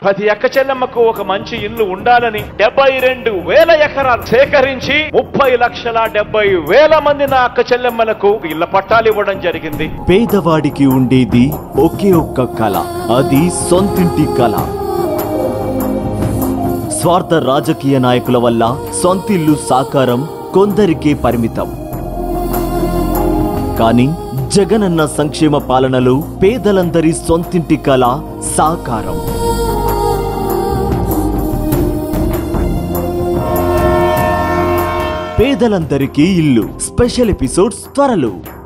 ప్రతి అక్క చెల్లెమ్మకు ఒక మంచి ఇల్లు ఉండాలని డెబ్బై రెండు వేల ఎకరాలు సేకరించి ముప్పై లక్షల డెబ్బై వేల మంది నా అక్క చెల్లెమ్మలకు ఇళ్ల పట్టాలు ఇవ్వడం జరిగింది పేదవాడికి ఉండేది ఒకే ఒక్క కళ అది సొంతింటి కళ స్వార్థ రాజకీయ నాయకుల వల్ల సొంతిల్లు సాకారం కొందరికే పరిమితం కానీ జగనన్న సంక్షేమ పాలనలో పేదలందరి సొంతింటి కళ సాకారం పేదలందరికీ ఇల్లు స్పెషల్ ఎపిసోడ్స్ త్వరలో